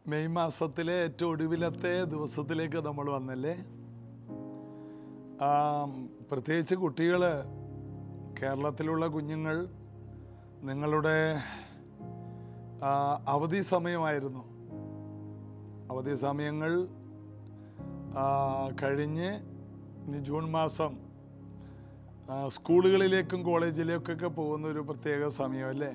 May മാസത്തിലെ ഏറ്റവും ഒടുവിലത്തെ ദിവസത്തിലേക്ക് നമ്മൾ വന്നല്ലേ ആ, പ്രത്യേകിച്ച് കുട്ടികൾ കേരളത്തിലുള്ള കുഞ്ഞുങ്ങൾ നിങ്ങളുടെ ആ, അവധി സമയമായിരുന്നു അവധി സമയങ്ങൾ ആ, കഴിഞ്ഞ് ഇനി ജൂൺ മാസം ആ, സ്കൂളുകളിലേക്കും കോളേജിലേക്കൊക്കെ പോകുന്ന ഒരു പ്രത്യേക സമയമല്ലേ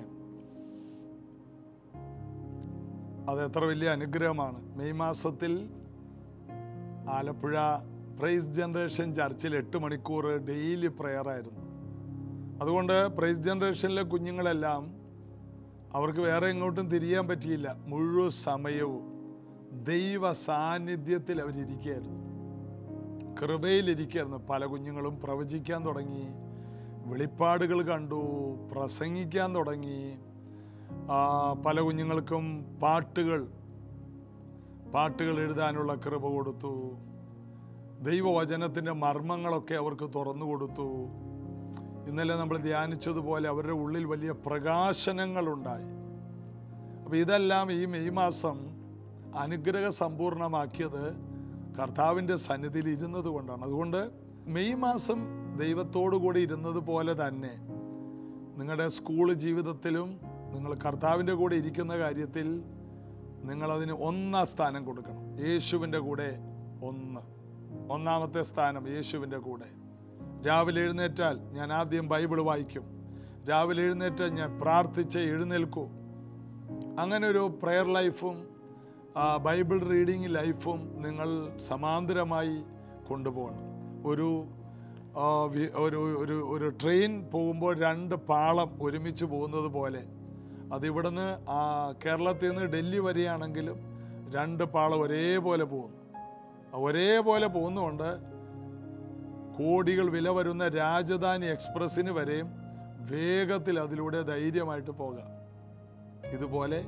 അത് എത്ര വലിയ അനുഗ്രഹമാണ് മെയ് മാസത്തിൽ ആലപ്പുഴ പ്രൈസ് ജനറേഷൻ ചർച്ചിൽ എട്ട് മണിക്കൂർ ഡെയിലി പ്രെയർ ആയിരുന്നു അതുകൊണ്ട് പ്രൈസ് ജനറേഷനിലെ കുഞ്ഞുങ്ങളെല്ലാം അവർക്ക് വേറെ എങ്ങോട്ടും തിരിയാൻ പറ്റിയില്ല മുഴുവൻ സമയവും ദൈവ സാന്നിധ്യത്തിൽ അവരിയ്ക്കുകയായിരുന്നു കൃപയിലിരിക്കുകയായിരുന്നു പല കുഞ്ഞുങ്ങളും പ്രവചിക്കാൻ തുടങ്ങി വെളിപ്പാടുകൾ കണ്ടു പ്രസംഗിക്കാൻ തുടങ്ങി ആ, പല കുഞ്ഞുങ്ങൾക്കും പാട്ടുകൾ പാട്ടുകൾ എഴുതാനുള്ള കൃപ കൊടുത്തു ദൈവവചനത്തിൻ്റെ മർമ്മങ്ങളൊക്കെ അവർക്ക് തുറന്നു കൊടുത്തു ഇന്നലെ നമ്മൾ ധ്യാനിച്ചതുപോലെ അവരുടെ ഉള്ളിൽ വലിയ പ്രകാശനങ്ങളുണ്ടായി അപ്പോൾ ഇതെല്ലാം ഈ മെയ് മാസം അനുഗ്രഹ സമ്പൂർണമാക്കിയത് കർത്താവിൻ്റെ സന്നിധിയിൽ ഇരുന്നത് കൊണ്ടാണ് അതുകൊണ്ട് മെയ് മാസം ദൈവത്തോടു കൂടി ഇരുന്നത് പോലെ തന്നെ നിങ്ങളുടെ സ്കൂൾ ജീവിതത്തിലും നിങ്ങൾ കർത്താവിൻ്റെ കൂടെ ഇരിക്കുന്ന കാര്യത്തിൽ നിങ്ങളതിന് ഒന്നാം സ്ഥാനം കൊടുക്കണം യേശുവിൻ്റെ കൂടെ ഒന്ന് ഒന്നാമത്തെ സ്ഥാനം യേശുവിൻ്റെ കൂടെ രാവിലെ എഴുന്നേറ്റാൽ ഞാൻ ആദ്യം ബൈബിൾ വായിക്കും രാവിലെ എഴുന്നേറ്റാൽ ഞാൻ പ്രാർത്ഥിച്ച് എഴുന്നേൽക്കൂ അങ്ങനെ ഒരു പ്രെയർ ലൈഫും ആ, ബൈബിൾ റീഡിങ് ലൈഫും നിങ്ങൾ സമാന്തരമായി കൊണ്ടുപോകണം ഒരു ആ, വി- ഒരു ഒരു ഒരു ട്രെയിൻ പോകുമ്പോൾ രണ്ട് പാളം ഒരുമിച്ച് പോകുന്നത് പോലെ അതിവിടുന്ന് ആ കേരളത്തിൽ നിന്ന് ഡൽഹി വരെയാണെങ്കിലും രണ്ട് പാളം ഒരേപോലെ പോകുന്നു ആ ഒരേപോലെ പോകുന്നതുകൊണ്ട് കോടികൾ വില വരുന്ന രാജധാനി എക്സ്പ്രസ്സിന് വരെയും വേഗത്തിൽ അതിലൂടെ ധൈര്യമായിട്ട് പോകാം ഇതുപോലെ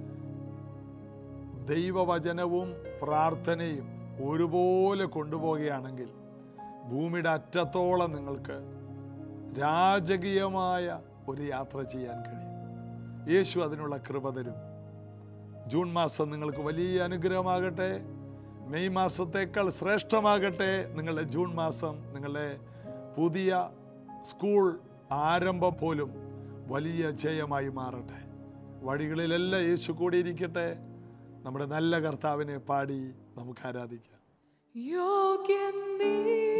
ദൈവവചനവും പ്രാർത്ഥനയും ഒരുപോലെ കൊണ്ടുപോവുകയാണെങ്കിൽ ഭൂമിയുടെ അറ്റത്തോളം നിങ്ങൾക്ക് രാജകീയമായ ഒരു യാത്ര ചെയ്യാൻ കഴിയും യേശു അതിനുള്ള കൃപ തരും ജൂൺ മാസം നിങ്ങൾക്ക് വലിയ അനുഗ്രഹമാകട്ടെ മെയ് മാസത്തേക്കാൾ ശ്രേഷ്ഠമാകട്ടെ നിങ്ങളുടെ ജൂൺ മാസം നിങ്ങളുടെ പുതിയ സ്കൂൾ ആരംഭം പോലും വലിയ ജയമായി മാറട്ടെ വഴികളിലെല്ലാം യേശു കൂടിയിരിക്കട്ടെ നമ്മുടെ നല്ല കർത്താവിനെ പാടി നമുക്ക് ആരാധിക്കാം യോഗ്യൻ നീ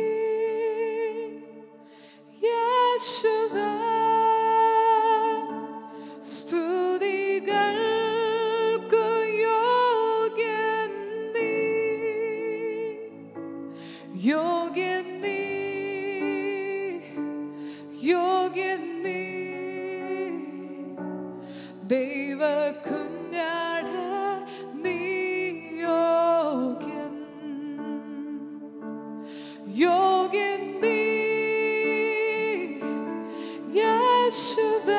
യേശുവേ സ്തുതികൾക്കു യോഗ്യൻ നീ യോഗ്യൻ നീ യോഗ്യൻ നീ ദൈവ കുഞ്ഞാട നീ യോഗ്യൻ യോഗ്യൻ നീ യേശുവേ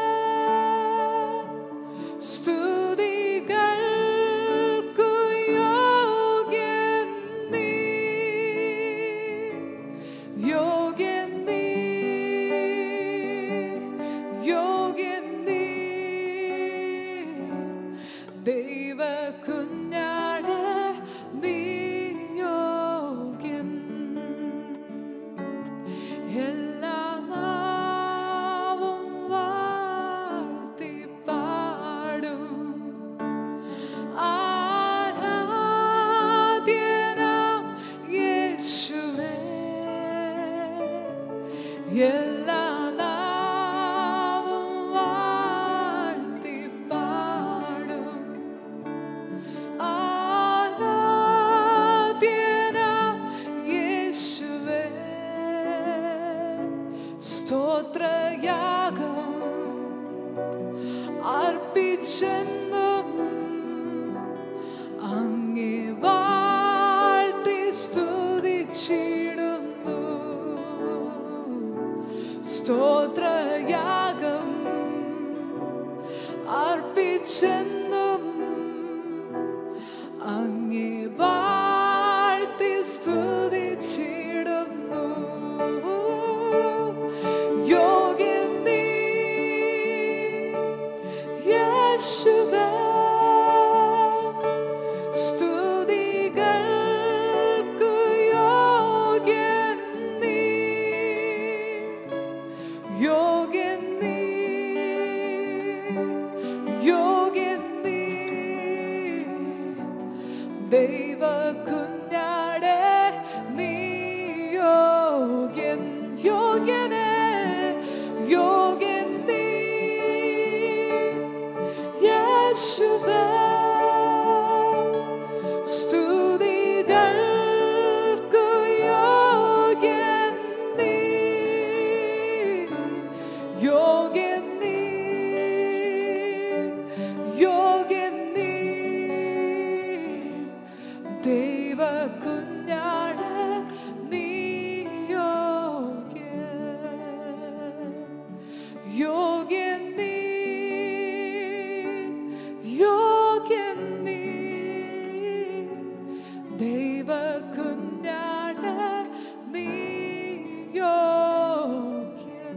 സ്തുതികൾക്കു യോഗ്യൻ നീ യോഗ്യൻ നീ യോഗ്യൻ നീ ദൈവ കുഞ്ഞാട് നീ യോഗ്യൻ എല്ലാ നാവും വാഴ്ത്തി പാടും ആരാധ്യനാം യേശുവേ എല്ലാ നാവും വാഴ്ത്തി പാടും ആരാധ്യനാം യേശുവേ സ്തോത്രയാഗം അർപ്പിച്ചെന്നും അങ്ങേ വാഴ്ത്തി സ്തുതിച്ചിടുന്നു സ്തോത്രയാഗം അർപ്പിച്ചെന്നും അങ്ങേ വാഴ്ത്തി സ്തുതിച്ചിടുന്നു യോഗ്യൻ നീ യേശുവേ ദൈവ കുഞ്ഞാടെ നീ യോഗ്യൻ യോഗ്യനെ യോഗ്യൻ നീ യേശുവേ സ്തുതികൾക്കു യോഗ്യൻ നീ യോഗ്യൻ നീ യോഗ്യൻ നീ ദൈവ കുഞ്ഞാട് നീ യോഗ്യൻ യോഗ്യൻ നീ യോഗ്യൻ നീ ദൈവ കുഞ്ഞാട് നീ യോഗ്യൻ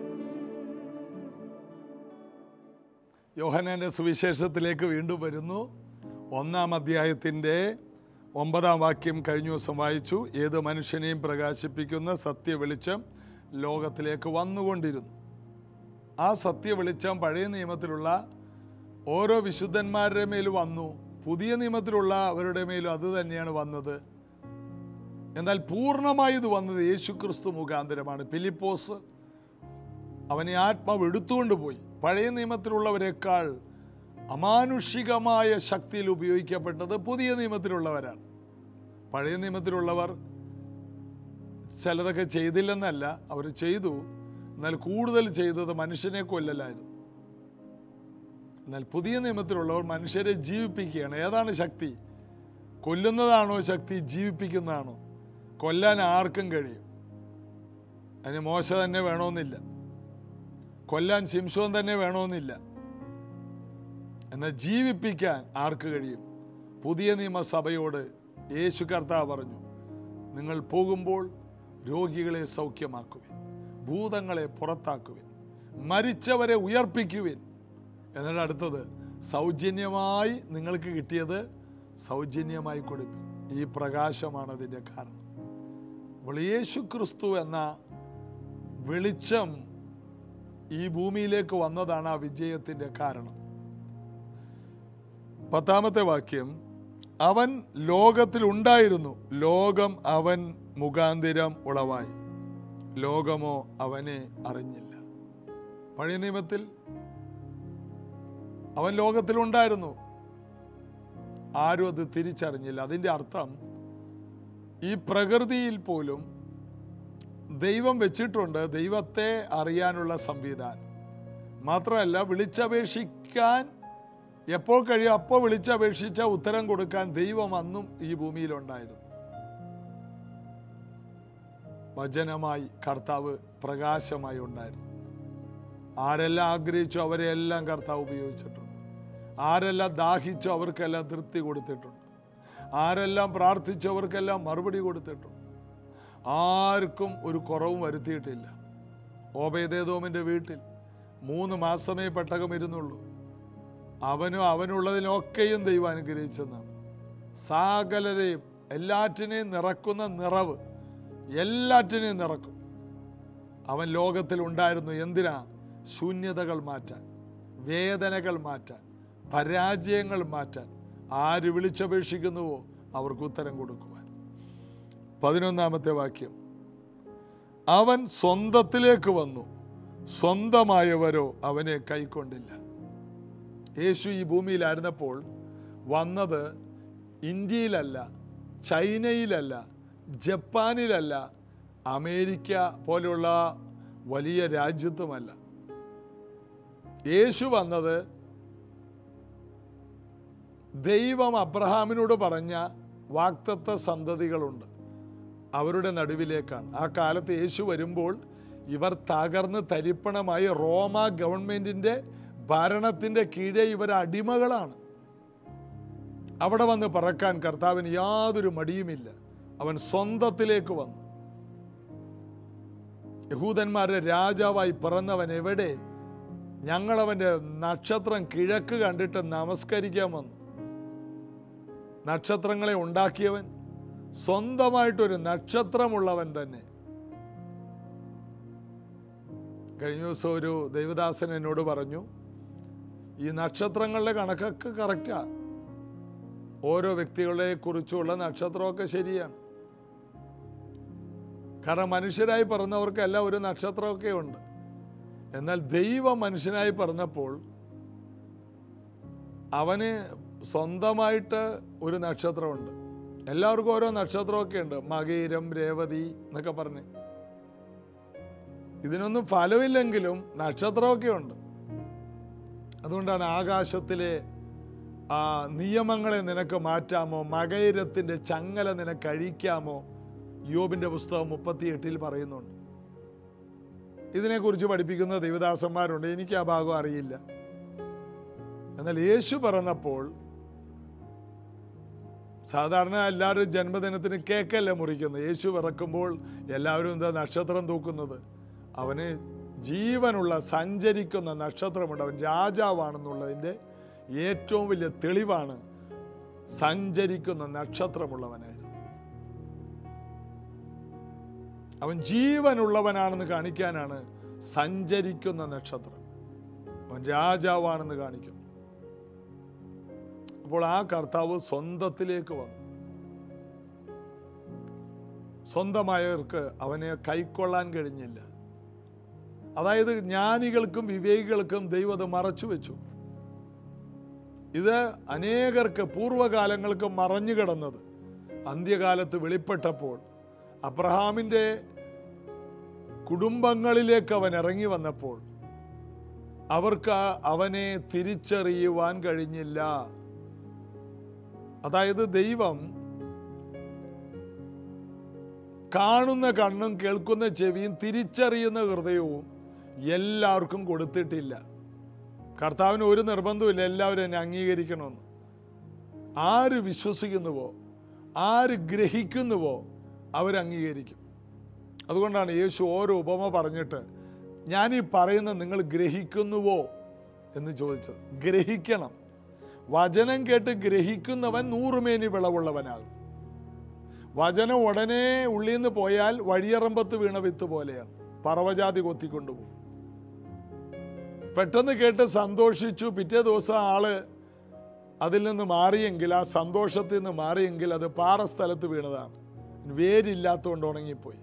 യോഹനാന്റെ സുവിശേഷത്തിലേക്ക് വീണ്ടും വരുന്നു ഒന്നാം അധ്യായത്തിൻ്റെ ഒമ്പതാം വാക്യം കഴിഞ്ഞ ദിവസം വായിച്ചു ഏത് മനുഷ്യനെയും പ്രകാശിപ്പിക്കുന്ന സത്യ വെളിച്ചം ലോകത്തിലേക്ക് വന്നുകൊണ്ടിരുന്നു ആ സത്യ വെളിച്ചം പഴയ നിയമത്തിലുള്ള ഓരോ വിശുദ്ധന്മാരുടെ മേൽ വന്നു പുതിയ നിയമത്തിലുള്ള അവരുടെ മേലും അത് തന്നെയാണ് വന്നത് എന്നാൽ പൂർണ്ണമായി ഇത് വന്നത് യേശുക്രിസ്തു മുഖാന്തരമാണ് ഫിലിപ്പോസ് അവനെ ആത്മാവ് എടുത്തുകൊണ്ട് പോയി പഴയ നിയമത്തിലുള്ളവരെക്കാൾ അമാനുഷികമായ ശക്തിയിൽ ഉപയോഗിക്കപ്പെട്ടത് പുതിയ നിയമത്തിലുള്ളവരാണ് പഴയ നിയമത്തിലുള്ളവർ ചിലതൊക്കെ ചെയ്തില്ലെന്നല്ല അവർ ചെയ്തു എന്നാൽ കൂടുതൽ ചെയ്തത് മനുഷ്യനെ കൊല്ലലായിരുന്നു എന്നാൽ പുതിയ നിയമത്തിലുള്ളവർ മനുഷ്യരെ ജീവിപ്പിക്കുകയാണ് ഏതാണ് ശക്തി കൊല്ലുന്നതാണോ ശക്തി ജീവിപ്പിക്കുന്നതാണോ കൊല്ലാൻ ആർക്കും കഴിയും അതിന് മോശ തന്നെ വേണമെന്നില്ല കൊല്ലാൻ ശിംശോൻ തന്നെ വേണമെന്നില്ല എന്നാൽ ജീവിപ്പിക്കാൻ ആർക്ക് കഴിയും പുതിയ നിയമസഭയോട് യേശു കർത്താവ് പറഞ്ഞു നിങ്ങൾ പോകുമ്പോൾ രോഗികളെ സൗഖ്യമാക്കുവിൻ ഭൂതങ്ങളെ പുറത്താക്കുവിൻ മരിച്ചവരെ ഉയർപ്പിക്കുവിൻ എന്നിട്ട് അടുത്തത് സൗജന്യമായി നിങ്ങൾക്ക് കിട്ടിയത് സൗജന്യമായി കൊടുപ്പിൻ ഈ പ്രകാശമാണ് അതിൻ്റെ കാരണം അപ്പോൾ യേശു ക്രിസ്തു എന്ന വെളിച്ചം ഈ ഭൂമിയിലേക്ക് വന്നതാണ് ആ വിജയത്തിൻ്റെ കാരണം പത്താമത്തെ വാക്യം അവൻ ലോകത്തിൽ ഉണ്ടായിരുന്നു ലോകം അവൻ മുഖാന്തിരം ഉളവായി ലോകമോ അവനെ അറിഞ്ഞില്ല പഴയ നിയമത്തിൽ അവൻ ലോകത്തിലുണ്ടായിരുന്നു ആരും അത് തിരിച്ചറിഞ്ഞില്ല അതിൻ്റെ അർത്ഥം ഈ പ്രകൃതിയിൽ പോലും ദൈവം വെച്ചിട്ടുണ്ട് ദൈവത്തെ അറിയാനുള്ള സംവിധാനം മാത്രമല്ല വിളിച്ചപേക്ഷിക്കാൻ എപ്പോൾ കഴിയും അപ്പോൾ വിളിച്ചപേക്ഷിച്ച ഉത്തരം കൊടുക്കാൻ ദൈവം അന്നും ഈ ഭൂമിയിലുണ്ടായിരുന്നു വചനമായി കർത്താവ് പ്രകാശമായി ഉണ്ടായിരുന്നു ആരെല്ലാം ആഗ്രഹിച്ചു അവരെല്ലാം കർത്താവ് ഉപയോഗിച്ചിട്ടുണ്ട് ആരെല്ലാം ദാഹിച്ചു അവർക്കെല്ലാം തൃപ്തി കൊടുത്തിട്ടുണ്ട് ആരെല്ലാം പ്രാർത്ഥിച്ചു അവർക്കെല്ലാം മറുപടി കൊടുത്തിട്ടുണ്ട് ആർക്കും ഒരു കുറവും വരുത്തിയിട്ടില്ല ഓബേദേദോമിൻ്റെ വീട്ടിൽ മൂന്ന് മാസമേ പെട്ടകം ഇരുന്നുള്ളൂ അവനും അവനുള്ളതിനൊക്കെയും ദൈവം അനുഗ്രഹിച്ചെന്നാണ് സകലരെയും എല്ലാറ്റിനെയും നിറക്കുന്ന നിറവ് എല്ലാറ്റിനെയും നിറക്കും അവൻ ലോകത്തിൽ ഉണ്ടായിരുന്നു എന്തിനാ ശൂന്യതകൾ മാറ്റാൻ വേദനകൾ മാറ്റാൻ പരാജയങ്ങൾ മാറ്റാൻ ആര് വിളിച്ചപേക്ഷിക്കുന്നുവോ അവർക്ക് ഉത്തരം കൊടുക്കുവാൻ പതിനൊന്നാമത്തെ വാക്യം അവൻ സ്വന്തത്തിലേക്ക് വന്നു സ്വന്തമായവരോ അവനെ കൈക്കൊണ്ടില്ല യേശു ഈ ഭൂമിയിലായിരുന്നപ്പോൾ വന്നത് ഇന്ത്യയിലല്ല ചൈനയിലല്ല ജപ്പാനിലല്ല അമേരിക്ക പോലെയുള്ള വലിയ രാജ്യത്തുമല്ല യേശു വന്നത് ദൈവം അബ്രഹാമിനോട് പറഞ്ഞ വാക്തത്വ സന്തതികളുണ്ട് അവരുടെ നടുവിലേക്കാണ് ആ കാലത്ത് യേശു വരുമ്പോൾ ഇവർ തകർന്ന് തരിപ്പണമായി റോമ ഗവൺമെന്റിന്റെ ഭരണത്തിന്റെ കീഴെ ഇവർ അടിമകളാണ് അവിടെ വന്ന് പറക്കാൻ കർത്താവിന് യാതൊരു മടിയുമില്ല അവൻ സ്വന്തത്തിലേക്ക് വന്നു യഹൂദന്മാരുടെ രാജാവായി പിറന്നവൻ എവിടെ ഞങ്ങളവൻ്റെ നക്ഷത്രം കിഴക്ക് കണ്ടിട്ട് നമസ്കരിക്കാൻ വന്നു നക്ഷത്രങ്ങളെ ഉണ്ടാക്കിയവൻ സ്വന്തമായിട്ടൊരു നക്ഷത്രമുള്ളവൻ തന്നെ കഴിഞ്ഞ ദിവസം ഒരു ദൈവദാസൻ എന്നോട് പറഞ്ഞു ഈ നക്ഷത്രങ്ങളുടെ കണക്കൊക്കെ കറക്റ്റാ ഓരോ വ്യക്തികളെ കുറിച്ചുള്ള നക്ഷത്രമൊക്കെ ശരിയാണ് കാരണം മനുഷ്യരായി പറഞ്ഞവർക്കെല്ലാം ഒരു നക്ഷത്രമൊക്കെ ഉണ്ട് എന്നാൽ ദൈവം മനുഷ്യനായി പറഞ്ഞപ്പോൾ അവന് സ്വന്തമായിട്ട് ഒരു നക്ഷത്രമുണ്ട് എല്ലാവർക്കും ഓരോ നക്ഷത്രമൊക്കെ ഉണ്ട് മകീരം രേവതി എന്നൊക്കെ പറഞ്ഞ് ഇതിനൊന്നും ഫലമില്ലെങ്കിലും നക്ഷത്രമൊക്കെ ഉണ്ട് അതുകൊണ്ടാണ് ആകാശത്തിലെ ആ നിയമങ്ങളെ നിനക്ക് മാറ്റാമോ മകൈരത്തിൻ്റെ ചങ്ങല നിനക്ക് അഴിക്കാമോ യോബിൻ്റെ പുസ്തകം മുപ്പത്തി എട്ടിൽ പറയുന്നുണ്ട് ഇതിനെക്കുറിച്ച് പഠിപ്പിക്കുന്ന ദൈവദാസന്മാരുണ്ട് എനിക്ക് ആ ഭാഗം അറിയില്ല എന്നാൽ യേശു പറഞ്ഞപ്പോൾ സാധാരണ എല്ലാവരും ജന്മദിനത്തിന് കേക്കല്ലേ മുറിക്കുന്നത് യേശു പിറക്കുമ്പോൾ എല്ലാവരും എന്താ നക്ഷത്രം തൂക്കുന്നത് അവന് ജീവനുള്ള സഞ്ചരിക്കുന്ന നക്ഷത്രമുണ്ട് അവൻ രാജാവാണെന്നുള്ളതിൻ്റെ ഏറ്റവും വലിയ തെളിവാണ് സഞ്ചരിക്കുന്ന നക്ഷത്രമുള്ളവനായിരുന്നു അവൻ ജീവനുള്ളവനാണെന്ന് കാണിക്കാനാണ് സഞ്ചരിക്കുന്ന നക്ഷത്രം അവൻ രാജാവാണെന്ന് കാണിക്കുന്നു അപ്പോൾ ആ കർത്താവ് സ്വന്തത്തിലേക്ക് വന്നു സ്വന്തമായവർക്ക് അവനെ കൈക്കൊള്ളാൻ കഴിഞ്ഞില്ല അതായത് ജ്ഞാനികൾക്കും വിവേകികൾക്കും ദൈവം അത് മറച്ചു വെച്ചു ഇത് അനേകർക്ക് പൂർവ്വകാലങ്ങൾക്ക് മറഞ്ഞു കിടന്നത് അന്ത്യകാലത്ത് വെളിപ്പെട്ടപ്പോൾ അബ്രഹാമിൻ്റെ കുടുംബങ്ങളിലേക്ക് അവൻ ഇറങ്ങി വന്നപ്പോൾ അവർക്ക് അവനെ തിരിച്ചറിയുവാൻ കഴിഞ്ഞില്ല അതായത് ദൈവം കാണുന്ന കണ്ണും കേൾക്കുന്ന ചെവിയും തിരിച്ചറിയുന്ന ഹൃദയവും എല്ലാവർക്കും കൊടുത്തിട്ടില്ല കർത്താവിന് ഒരു നിർബന്ധമില്ല എല്ലാവരും എന്നെ അംഗീകരിക്കണമെന്ന് ആര് വിശ്വസിക്കുന്നുവോ ആര് ഗ്രഹിക്കുന്നുവോ അവർ അംഗീകരിക്കും അതുകൊണ്ടാണ് യേശു ഓരോ ഉപമ പറഞ്ഞിട്ട് ഞാൻ ഈ പറയുന്ന നിങ്ങൾ ഗ്രഹിക്കുന്നുവോ എന്ന് ചോദിച്ചത് ഗ്രഹിക്കണം വചനം കേട്ട് ഗ്രഹിക്കുന്നവൻ നൂറുമേനി വിളവുള്ളവനാകും വചനം ഉടനെ ഉള്ളിൽ നിന്ന് പോയാൽ വഴിയറമ്പത്ത് വീണ വിത്ത് പോലെയാണ് പറവജാതി കൊത്തിക്കൊണ്ടുപോകും പെട്ടെന്ന് കേട്ട് സന്തോഷിച്ചു പിറ്റേ ദിവസം ആള് അതിൽ നിന്ന് മാറിയെങ്കിൽ ആ സന്തോഷത്തിൽ നിന്ന് മാറിയെങ്കിൽ അത് പാറ സ്ഥലത്ത് വീണതാണ് വേരില്ലാത്തതുകൊണ്ട് ഉണങ്ങിപ്പോയി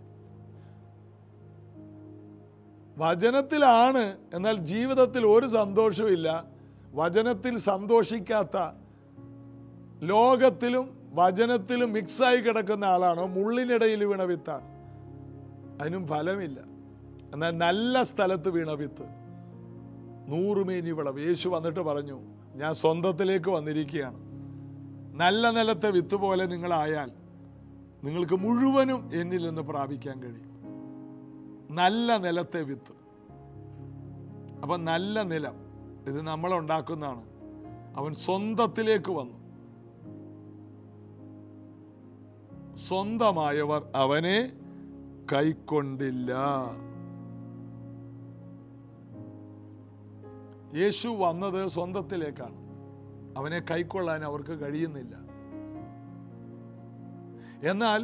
വചനത്തിലാണ് എന്നാൽ ജീവിതത്തിൽ ഒരു സന്തോഷവും വചനത്തിൽ സന്തോഷിക്കാത്ത ലോകത്തിലും വചനത്തിലും മിക്സായി കിടക്കുന്ന ആളാണോ മുള്ളിനിടയിൽ വീണ വിത്താണ് അതിനും ഫലമില്ല എന്നാൽ നല്ല സ്ഥലത്ത് വീണ വിത്ത് നൂറുമേനി വിളവ് യേശു വന്നിട്ട് പറഞ്ഞു ഞാൻ സ്വന്തത്തിലേക്ക് വന്നിരിക്കുകയാണ് നല്ല നിലത്തെ വിത്ത് പോലെ നിങ്ങളായാൽ നിങ്ങൾക്ക് മുഴുവനും എന്നിൽ നിന്ന് പ്രാപിക്കാൻ കഴിയും നല്ല നിലത്തെ വിത്ത് അപ്പൊ നല്ല നിലം ഇത് നമ്മൾ ഉണ്ടാക്കുന്നതാണ് അവൻ സ്വന്തത്തിലേക്ക് വന്നു സ്വന്തമായവർ അവനെ കൈക്കൊണ്ടില്ല യേശു വന്നത് സ്വന്തത്തിലേക്കാണ് അവനെ കൈക്കൊള്ളാൻ അവർക്ക് കഴിയുന്നില്ല എന്നാൽ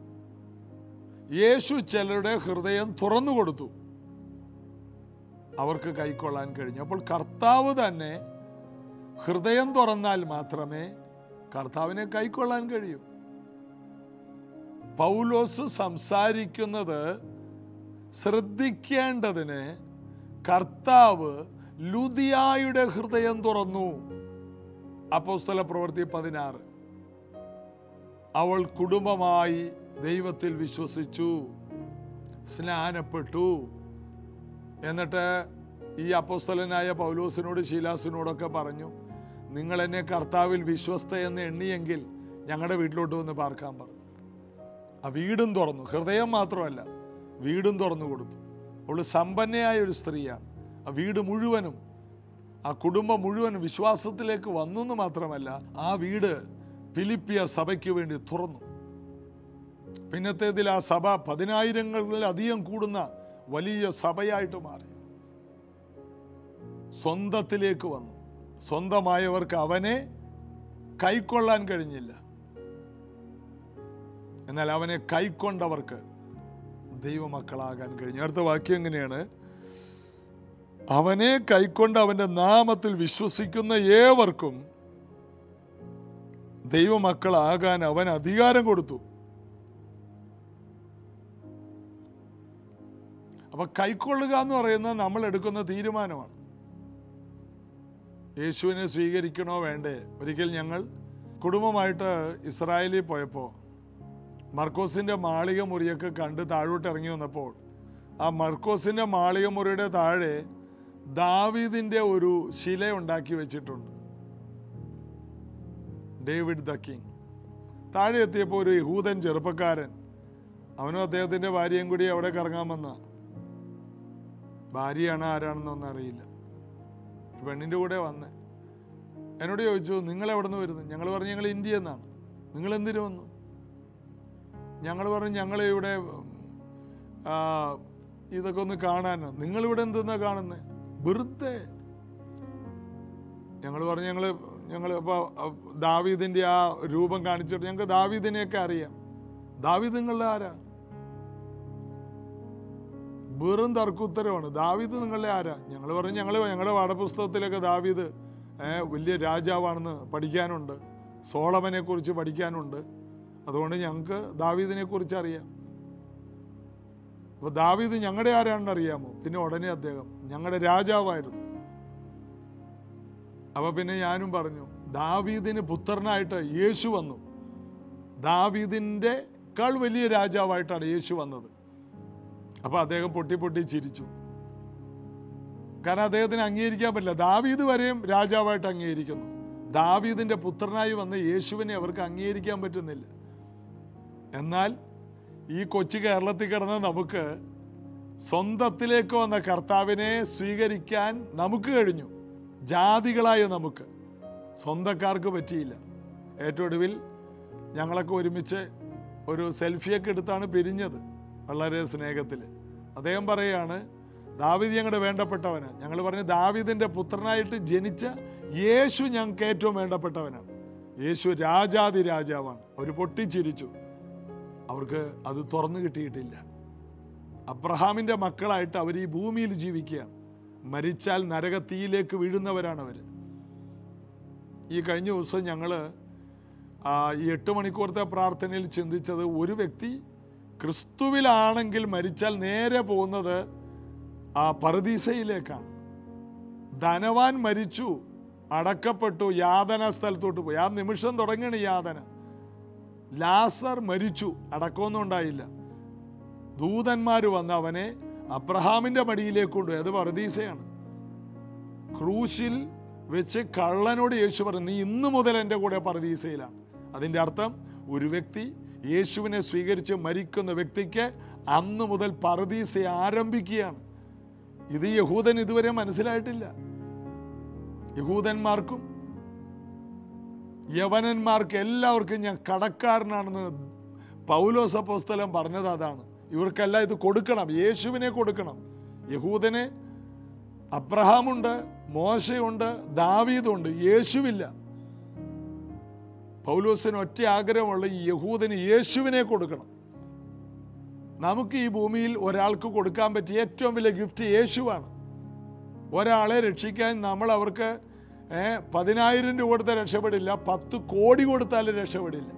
യേശു ചിലരുടെ ഹൃദയം തുറന്നു കൊടുത്തു അവർക്ക് കൈക്കൊള്ളാൻ കഴിഞ്ഞു അപ്പോൾ കർത്താവ് തന്നെ ഹൃദയം തുറന്നാൽ മാത്രമേ കർത്താവിനെ കൈക്കൊള്ളാൻ കഴിയൂ പൗലോസ് സംസാരിക്കുന്നത് ശ്രദ്ധിക്കേണ്ടതിന് കർത്താവ് ലുദിയായുടെ ഹൃദയം തുറന്നു അപ്പോസ്തല പ്രവൃത്തി പതിനാറ് അവൾ കുടുംബമായി ദൈവത്തിൽ വിശ്വസിച്ചു സ്നാനപ്പെട്ടു എന്നിട്ട് ഈ അപ്പോസ്തലനായ പൗലോസിനോട് ശീലാസിനോടൊക്കെ പറഞ്ഞു നിങ്ങൾ എന്നെ കർത്താവിൽ വിശ്വസ്ത എന്ന് എണ്ണിയെങ്കിൽ ഞങ്ങളുടെ വീട്ടിലോട്ട് വന്ന് പാർക്കാൻ പറഞ്ഞു ആ വീടും തുറന്നു ഹൃദയം മാത്രമല്ല വീടും തുറന്നു കൊടുത്തു അവൾ സമ്പന്നയായ ഒരു സ്ത്രീയാണ് ആ വീട് മുഴുവനും ആ കുടുംബം മുഴുവനും വിശ്വാസത്തിലേക്ക് വന്നു എന്ന് മാത്രമല്ല ആ വീട് ഫിലിപ്പിയ സഭയ്ക്ക് വേണ്ടി തുറന്നു പിന്നത്തേതിൽ ആ സഭ പതിനായിരങ്ങളിലധികം കൂടുന്ന വലിയ സഭയായിട്ട് മാറി സ്വന്തത്തിലേക്ക് വന്നു സ്വന്തമായവർക്ക് അവനെ കൈക്കൊള്ളാൻ കഴിഞ്ഞില്ല എന്നാൽ അവനെ കൈക്കൊണ്ടവർക്ക് ദൈവമക്കളാകാൻ കഴിഞ്ഞു അടുത്ത വാക്യം എങ്ങനെയാണ് അവനെ കൈക്കൊണ്ട് അവന്റെ നാമത്തിൽ വിശ്വസിക്കുന്ന ഏവർക്കും ദൈവമക്കളാകാൻ അവൻ അധികാരം കൊടുത്തു അപ്പൊ കൈക്കൊള്ളുക എന്ന് പറയുന്നത് നമ്മൾ എടുക്കുന്ന തീരുമാനമാണ് യേശുവിനെ സ്വീകരിക്കണോ വേണ്ടേ ഒരിക്കൽ ഞങ്ങൾ കുടുംബമായിട്ട് ഇസ്രായേലിൽ പോയപ്പോൾ മർക്കോസിന്റെ മാളിക മുറിയൊക്കെ കണ്ട് താഴോട്ട് ഇറങ്ങി വന്നപ്പോൾ ആ മർക്കോസിന്റെ മാളിക മുറിയുടെ താഴെ ദാവീദിന്റെ ഒരു ശില ഉണ്ടാക്കി വെച്ചിട്ടുണ്ട് ഡേവിഡ് ദ കിങ് താഴെ എത്തിയപ്പോൾ ഒരു യഹൂദൻ ചെറുപ്പക്കാരൻ അവനും അദ്ദേഹത്തിന്റെ ഭാര്യയും കൂടി അവിടെ കറങ്ങാൻ വന്ന ഭാര്യയാണ് ആരാണെന്നൊന്നും അറിയില്ല പെണ്ണിന്റെ കൂടെ വന്ന് എന്നോട് ചോദിച്ചു നിങ്ങൾ എവിടെ നിന്ന് വരുന്നു ഞങ്ങൾ പറഞ്ഞു ഞങ്ങൾ ഇന്ത്യ എന്നാണ് നിങ്ങൾ എന്തിനു വന്നു ഞങ്ങൾ പറഞ്ഞു ഞങ്ങൾ ഇവിടെ ആ, ഇതൊക്കെ ഒന്ന് കാണാനോ നിങ്ങൾ ഇവിടെ എന്തെന്നാ കാണുന്നത് വെറുതെ ഞങ്ങൾ പറഞ്ഞു ഞങ്ങൾ ഞങ്ങൾ അപ്പോൾ ദാവീദിന്റെ ആ രൂപം കാണിച്ചിട്ട് ഞങ്ങൾക്ക് ദാവീദിനെയൊക്കെ അറിയാം ദാവീദ് നിങ്ങളുടെ ആരാ വെറും തർക്കുത്തരമാണ് ദാവീദ് നിങ്ങളുടെ ആരാ ഞങ്ങൾ പറഞ്ഞു ഞങ്ങൾ ഞങ്ങളുടെ പാഠപുസ്തകത്തിലൊക്കെ ദാവീദ് ഏഹ്, വലിയ രാജാവാണെന്ന് പഠിക്കാനുണ്ട് സോളമനെ കുറിച്ച് പഠിക്കാനുണ്ട് അതുകൊണ്ട് ഞങ്ങൾക്ക് ദാവീദിനെ കുറിച്ച് അറിയാം അപ്പൊ ദാവീദ് ഞങ്ങളുടെ ആരാണെന്ന് അറിയാമോ പിന്നെ ഉടനെ അദ്ദേഹം ഞങ്ങളുടെ രാജാവായിരുന്നു അപ്പൊ പിന്നെ ഞാനും പറഞ്ഞു ദാവീദിന് പുത്രനായിട്ട് യേശു വന്നു ദാവീദിന്റെ ക്കാൾ വലിയ രാജാവായിട്ടാണ് യേശു വന്നത് അപ്പൊ അദ്ദേഹം പൊട്ടി പൊട്ടി ചിരിച്ചു കാരണം അദ്ദേഹത്തിന് അംഗീകരിക്കാൻ പറ്റില്ല ദാവീദ് വരെയും രാജാവായിട്ട് അംഗീകരിക്കുന്നു ദാവീദിന്റെ പുത്രനായി വന്ന യേശുവിനെ അവർക്ക് അംഗീകരിക്കാൻ പറ്റുന്നില്ല എന്നാൽ ഈ കൊച്ചു കേരളത്തിൽ കിടന്ന നമുക്ക് സ്വന്തത്തിലേക്ക് വന്ന കർത്താവിനെ സ്വീകരിക്കാൻ നമുക്ക് കഴിഞ്ഞു ജാതികളായ നമുക്ക് സ്വന്തക്കാർക്ക് പറ്റിയില്ല ഏറ്റവും ഒടുവിൽ ഞങ്ങളൊക്കെ ഒരുമിച്ച് ഒരു സെൽഫിയൊക്കെ എടുത്താണ് പിരിഞ്ഞത് വളരെ സ്നേഹത്തിൽ അദ്ദേഹം പറയുകയാണ് ദാവീദ് ഞങ്ങളുടെ വേണ്ടപ്പെട്ടവനാണ് ഞങ്ങൾ പറഞ്ഞു ദാവീദിന്റെ പുത്രനായിട്ട് ജനിച്ച യേശു ഞങ്ങൾക്ക് ഏറ്റവും വേണ്ടപ്പെട്ടവനാണ് യേശു രാജാതി രാജാവാണ് അവർ പൊട്ടിച്ചിരിച്ചു അവർക്ക് അത് തുറന്നു കിട്ടിയിട്ടില്ല അബ്രഹാമിന്റെ മക്കളായിട്ട് അവർ ഈ ഭൂമിയിൽ ജീവിക്കുകയാണ് മരിച്ചാൽ നരകത്തീയിലേക്ക് വീഴുന്നവരാണ് അവർ ഈ കഴിഞ്ഞ ദിവസം ഞങ്ങൾ ഈ എട്ട് മണിക്കൂറത്തെ പ്രാർത്ഥനയിൽ ചിന്തിച്ചത് ഒരു വ്യക്തി ക്രിസ്തുവിലാണെങ്കിൽ മരിച്ചാൽ നേരെ പോകുന്നത് ആ പരദീസയിലേക്കാണ് ധനവാൻ മരിച്ചു അടക്കപ്പെട്ടു യാതന സ്ഥലത്തോട്ട് പോയി ആ നിമിഷം തുടങ്ങണ യാതന ലാസർ മരിച്ചു അടക്കമൊന്നും ഉണ്ടായില്ല ദൂതന്മാർ വന്ന് അവനെ അബ്രഹാമിന്റെ മടിയിലേക്ക് കൊണ്ടുപോയി അത് പരദീസയാണ് ക്രൂശിൽ വെച്ച് കള്ളനോട് യേശു പറഞ്ഞു നീ ഇന്നു മുതൽ എൻ്റെ കൂടെ പരദീസയിലാണ് അതിൻ്റെ അർത്ഥം ഒരു വ്യക്തി യേശുവിനെ സ്വീകരിച്ച് മരിക്കുന്ന വ്യക്തിക്ക് അന്ന് മുതൽ പരദീസ ആരംഭിക്കുകയാണ് ഇത് യഹൂദൻ ഇതുവരെ മനസ്സിലായിട്ടില്ല യഹൂദന്മാർക്കും യവനന്മാർക്ക് എല്ലാവർക്കും ഞാൻ കടക്കാരനാണെന്ന് പൗലോസ് അപ്പോസ്തലൻ പറഞ്ഞത് അതാണ് ഇവർക്കെല്ലാം ഇത് കൊടുക്കണം യേശുവിനെ കൊടുക്കണം യഹൂദന് അബ്രഹാമുണ്ട് മോശയുണ്ട് ദാവീദുണ്ട് യേശുവില്ല പൗലോസിന് ഒറ്റ ആഗ്രഹമുള്ള ഈ യഹൂദന് യേശുവിനെ കൊടുക്കണം നമുക്ക് ഈ ഭൂമിയിൽ ഒരാൾക്ക് കൊടുക്കാൻ പറ്റിയ ഏറ്റവും വലിയ ഗിഫ്റ്റ് യേശുവാണ് ഒരാളെ രക്ഷിക്കാൻ നമ്മൾ അവർക്ക് ഏ, പതിനായിരം രൂപ കൊടുത്താൽ രക്ഷപ്പെടില്ല പത്ത് കോടി കൊടുത്താലും രക്ഷപ്പെടില്ല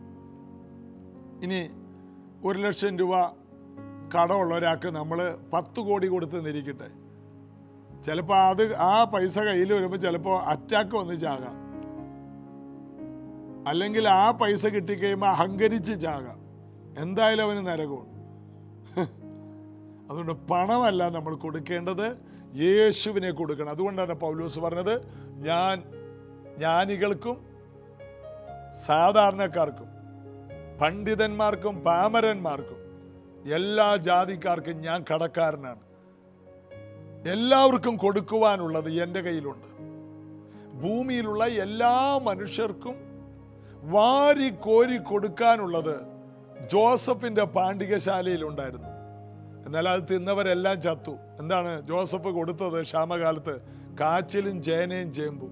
ഇനി ഒരു ലക്ഷം രൂപ കടമുള്ള ഒരാൾക്ക് നമ്മൾ പത്ത് കോടി കൊടുത്ത് നിരിക്കട്ടെ ചിലപ്പോൾ അത് ആ പൈസ കയ്യിൽ വരുമ്പോൾ ചിലപ്പോൾ അറ്റാക്ക് വന്ന് ചാകാം അല്ലെങ്കിൽ ആ പൈസ കിട്ടിക്കഴിയുമ്പോൾ അഹങ്കരിച്ച് ചാകാം എന്തായാലും അവന് നരകമാണ് അതുകൊണ്ട് പണമല്ല നമ്മൾ കൊടുക്കേണ്ടത് യേശുവിനെ കൊടുക്കണം അതുകൊണ്ടാണ് പൗലോസ് പറഞ്ഞത് ഞാൻ ജ്ഞാനികൾക്കും സാധാരണക്കാർക്കും പണ്ഡിതന്മാർക്കും പാമരന്മാർക്കും എല്ലാ ജാതിക്കാർക്കും ഞാൻ കടക്കാരനാണ് എല്ലാവർക്കും കൊടുക്കുവാനുള്ളത് എൻ്റെ കയ്യിലുണ്ട് ഭൂമിയിലുള്ള എല്ലാ മനുഷ്യർക്കും വാരി കോരി കൊടുക്കാനുള്ളത് ജോസഫിന്റെ പാണ്ഡികശാലയിൽ ഉണ്ടായിരുന്നു എന്നാൽ അത് തിന്നവരെല്ലാം ചത്തു എന്താണ് ജോസഫ് കൊടുത്തത് ക്ഷാമകാലത്ത് കാച്ചിലും ചേനയും ചേമ്പും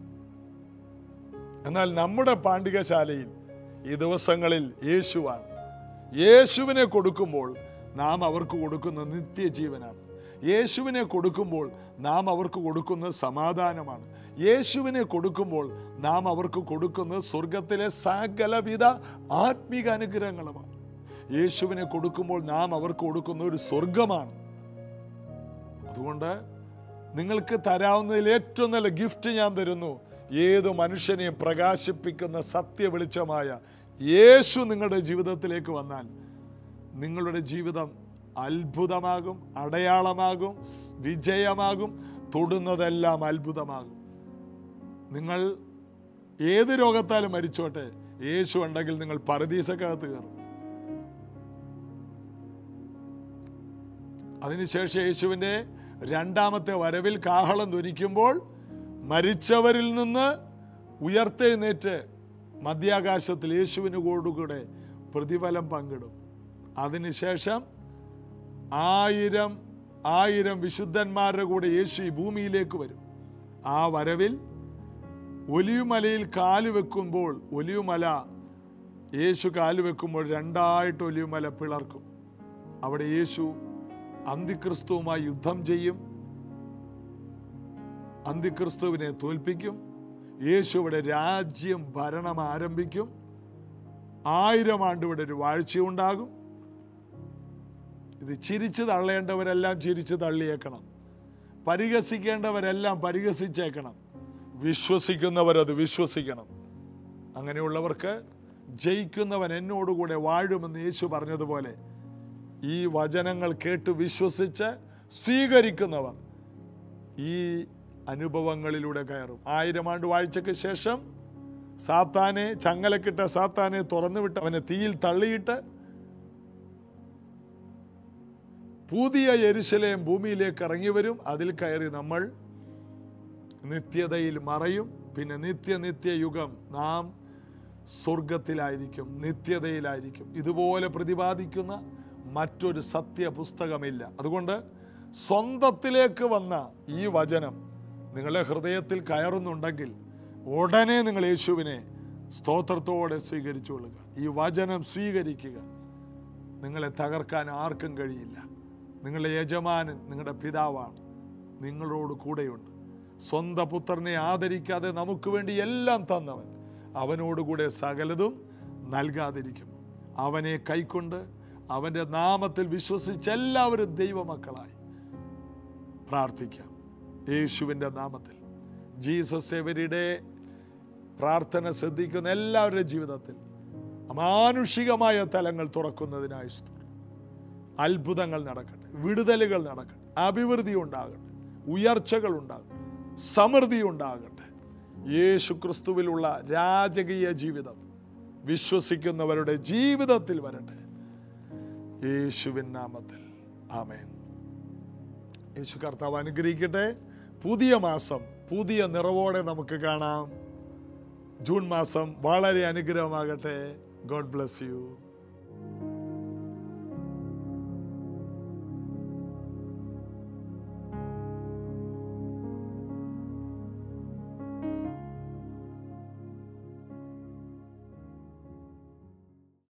എന്നാൽ നമ്മുടെ പാണ്ഡികശാലയിൽ ഈ ദിവസങ്ങളിൽ യേശുവാണ് യേശുവിനെ കൊടുക്കുമ്പോൾ നാം അവർക്ക് കൊടുക്കുന്ന നിത്യജീവനാണ് യേശുവിനെ കൊടുക്കുമ്പോൾ നാം അവർക്ക് കൊടുക്കുന്നത് സമാധാനമാണ് യേശുവിനെ കൊടുക്കുമ്പോൾ നാം അവർക്ക് കൊടുക്കുന്നത് സ്വർഗത്തിലെ സകലവിധ ആത്മീക അനുഗ്രഹങ്ങളുമാണ് യേശുവിനെ കൊടുക്കുമ്പോൾ നാം അവർക്ക് കൊടുക്കുന്ന ഒരു സ്വർഗമാണ് അതുകൊണ്ട് നിങ്ങൾക്ക് തരാവുന്നതിൽ ഏറ്റവും നല്ല ഗിഫ്റ്റ് ഞാൻ തരുന്നു ഏത് മനുഷ്യനെയും പ്രകാശിപ്പിക്കുന്ന സത്യ വെളിച്ചമായ യേശു നിങ്ങളുടെ ജീവിതത്തിലേക്ക് വന്നാൽ നിങ്ങളുടെ ജീവിതം അത്ഭുതമാകും അടയാളമാകും സ് വിജയമാകും തൊടുന്നതെല്ലാം അത്ഭുതമാകും നിങ്ങൾ ഏത് രോഗത്താലും മരിച്ചോട്ടെ യേശു ഉണ്ടെങ്കിൽ നിങ്ങൾ പരദീസക്കകത്ത് കയറും അതിനുശേഷം യേശുവിൻ്റെ രണ്ടാമത്തെ വരവിൽ കാഹളം ധ്വനിക്കുമ്പോൾ മരിച്ചവരിൽ നിന്ന് ഉയർത്തെഴുന്നേറ്റ് മധ്യാകാശത്തിൽ യേശുവിന് കൂടെ പ്രതിഫലം പങ്കിടും അതിനുശേഷം ആയിരം ആയിരം വിശുദ്ധന്മാരുടെ കൂടെ യേശു ഈ ഭൂമിയിലേക്ക് വരും ആ വരവിൽ ഒലിവുമലയിൽ കാല് വെക്കുമ്പോൾ ഒലിവുമല യേശു കാല് വെക്കുമ്പോൾ രണ്ടായിട്ട് ഒലിവുമല പിളർക്കും അവിടെ യേശു അന്തിക്രിസ്തുവുമായി യുദ്ധം ചെയ്യും അന്തിക്രിസ്തുവിനെ തോൽപ്പിക്കും യേശു ഇവിടെ രാജ്യം ഭരണം ആരംഭിക്കും ആയിരം ആണ്ട് ഇവിടെ ഒരു വാഴ്ചയുണ്ടാകും ഇത് ചിരിച്ചു തള്ളേണ്ടവരെല്ലാം ചിരിച്ചു തള്ളിയേക്കണം പരിഹസിക്കേണ്ടവരെല്ലാം പരിഹസിച്ചേക്കണം വിശ്വസിക്കുന്നവരത് വിശ്വസിക്കണം അങ്ങനെയുള്ളവർക്ക് ജയിക്കുന്നവൻ എന്നോടുകൂടെ വാഴുമെന്ന് യേശു പറഞ്ഞതുപോലെ ഈ വചനങ്ങൾ കേട്ട് വിശ്വസിച്ച് സ്വീകരിക്കുന്നവർ ഈ അനുഭവങ്ങളിലൂടെ കയറും ആയിരം ആണ്ട് വാഴ്ചയ്ക്ക് ശേഷം സാത്താനെ ചങ്ങലക്കിട്ട സാത്താനെ തുറന്നുവിട്ട് അവനെ തീയിൽ തള്ളിയിട്ട് പുതിയ യെരുശലേം ഭൂമിയിലേക്ക് ഇറങ്ങി വരും അതിൽ കയറി നമ്മൾ നിത്യതയിൽ മറയും പിന്നെ നിത്യ നിത്യ യുഗം നാം സ്വർഗത്തിലായിരിക്കും നിത്യതയിലായിരിക്കും ഇതുപോലെ പ്രതിപാദിക്കുന്ന മറ്റൊരു സത്യ പുസ്തകമില്ല അതുകൊണ്ട് സ്വന്തത്തിലേക്ക് വന്ന ഈ വചനം നിങ്ങളുടെ ഹൃദയത്തിൽ കയറുന്നുണ്ടെങ്കിൽ ഉടനെ നിങ്ങൾ യേശുവിനെ സ്തോത്രത്തോടെ സ്വീകരിച്ചുകൊള്ളുക ഈ വചനം സ്വീകരിക്കുക നിങ്ങളെ തകർക്കാൻ ആർക്കും കഴിയില്ല നിങ്ങളുടെ യജമാനൻ നിങ്ങളുടെ പിതാവാണ് നിങ്ങളോട് കൂടെയുണ്ട് സ്വന്തം പുത്രനെ ആദരിക്കാതെ നമുക്ക് വേണ്ടി എല്ലാം തന്നവൻ അവനോടുകൂടെ സകലതും നൽകാതിരിക്കും അവനെ കൈക്കൊണ്ട് അവൻ്റെ നാമത്തിൽ വിശ്വസിച്ച് എല്ലാവരും ദൈവമക്കളായി പ്രാർത്ഥിക്കാം യേശുവിൻ്റെ നാമത്തിൽ ജീസസ് എവരിടെ പ്രാർത്ഥന ശ്രദ്ധിക്കുന്ന എല്ലാവരുടെ ജീവിതത്തിൽ അമാനുഷികമായ തലങ്ങൾ തുറക്കുന്നതിനായി സ്തുതി അത്ഭുതങ്ങൾ നടക്കട്ടെ വിടുതലുകൾ നടക്കട്ടെ അഭിവൃദ്ധി ഉണ്ടാകട്ടെ ഉയർച്ചകൾ ഉണ്ടാകട്ടെ സമൃദ്ധി ഉണ്ടാകട്ടെ യേശു ക്രിസ്തുവിലുള്ള രാജകീയ ജീവിതം വിശ്വസിക്കുന്നവരുടെ ജീവിതത്തിൽ വരട്ടെ യേശുവിൻ നാമത്തിൽ ആമേൻ യേശു കർത്താവ് അനുഗ്രഹിക്കട്ടെ പുതിയ മാസം പുതിയ നിറവോടെ നമുക്ക് കാണാം ജൂൺ മാസം വളരെ അനുഗ്രഹമാകട്ടെ ഗോഡ് ബ്ലസ് യു